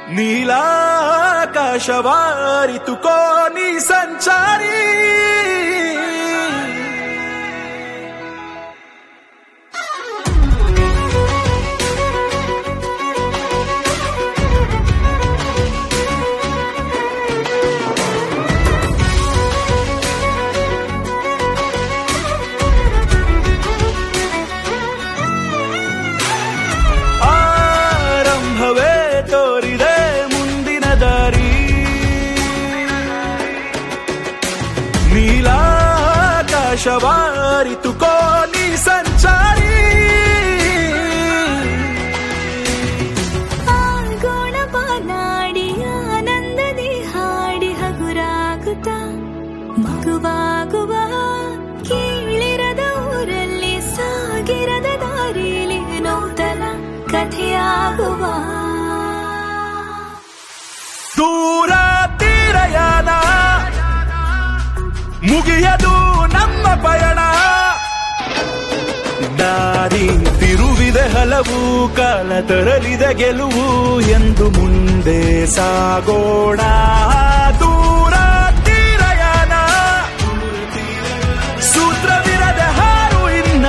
ನೀಲಾಕಾಶವಾರಿತುಕೋ ನೀ ಸಂಚಾರಿ ಆರಂಭವೇ ತೋರಿದೆ ಮುಂದಿನ ದಾರಿ ನೀಲಾಕಾಶವಾರಿತುಕೋ ನೀ ಸಂಚಾರಿ ಆಗೋಣ ಬಾನಾಡಿ ಆನಂದದಿ ಹಾಡಿ ಹಗುರಾಗುತ್ತ ಮಗುವಾಗುವ ಕೀಳಿರದ ಊರಲ್ಲಿ ಸಾಗಿರದ ದಾರಿಲಿ ನೂತನ ಕಥೆಯಾಗುವ ದೂರ ತೀರಯಾನ ಮುಗಿಯದು ನಮ್ಮ ಪಯಣ ದಾರಿ ತಿರುವಿದೆ ಹಲವು ಕಾಲ ತರಲಿದ ಗೆಲುವು ಎಂದು ಮುಂದೆ ಸಾಗೋಣ ದೂರ ತೀರಯಾನ ಸೂತ್ರವಿರದೆ ಹಾರು ಇನ್ನ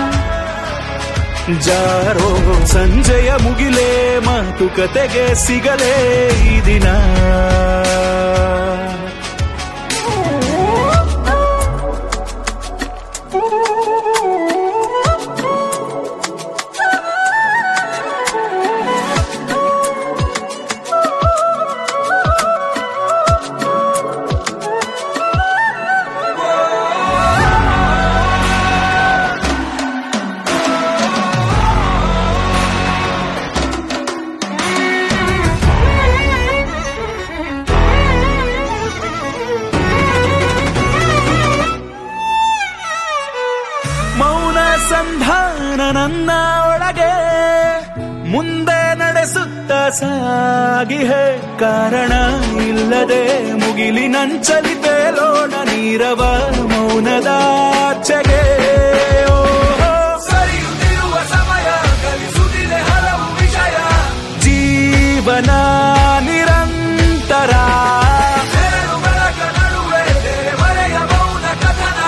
ಜಾರೋ ಸಂಜೆಯ ಮುಗಿಲೇ ಮಾತುಕತೆಗೆ ಸಿಗಲೇ ಈ ದಿನ ಮೌನ ಸಂಧಾನ ನನ್ನ ಒಳಗೆ ಮುಂದೆ ನಡೆಸುತ್ತ ಸಾಗಿಹೆ ಕಾರಣ ಇಲ್ಲದೆ ಮುಗಿಲಿನಂಚಲಿ ತೇಲೋಣ ನೀರವ ಮೌನದಾಚೆಗೆ ಸರಿಯುತ್ತಿರುವ ಸಮಯ ಕಲಿಸುತ್ತಿದೆ ಹಲವು ವಿಷಯ ಜೀವನ ನಿರಂತರ ಬೆಳಕ ನಡುವೆ ತೆರೆಮರೆಯ ಮೌನ ಕಥನ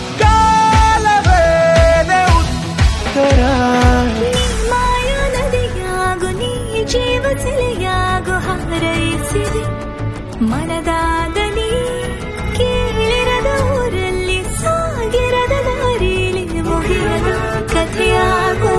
ಕಾಲವೇನೆ ಉತ್ತರ ಮಾಯ ನದಿಯಾಗು ನೀ ಜೀವ ಸೆಲೆಯಾಗು ಹಾರೈಸಿದೆ ಮನದಾಗಲಿ ಕೇಳಿರದ ಊರಲ್ಲಿ ಸಾಗಿರದ ದಾರಿಲಿ ಮುಗಿಯದ ಕಥೆಯಾಗುವ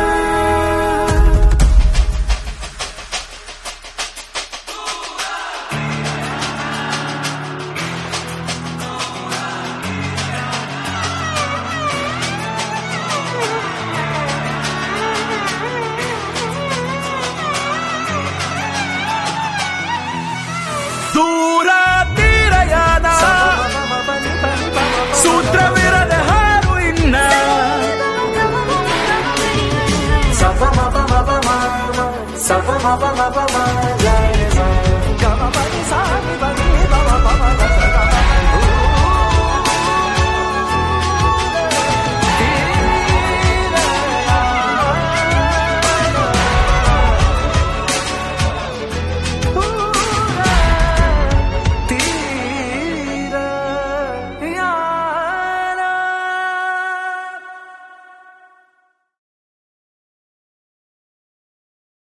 ದೂರ ತೀರಯಾನ ಸೂತ್ರವಿರದ ಹಾರು ಇನ್ನ Sa fa ma pa ma pa ma, sa fa ma pa ma pa ma,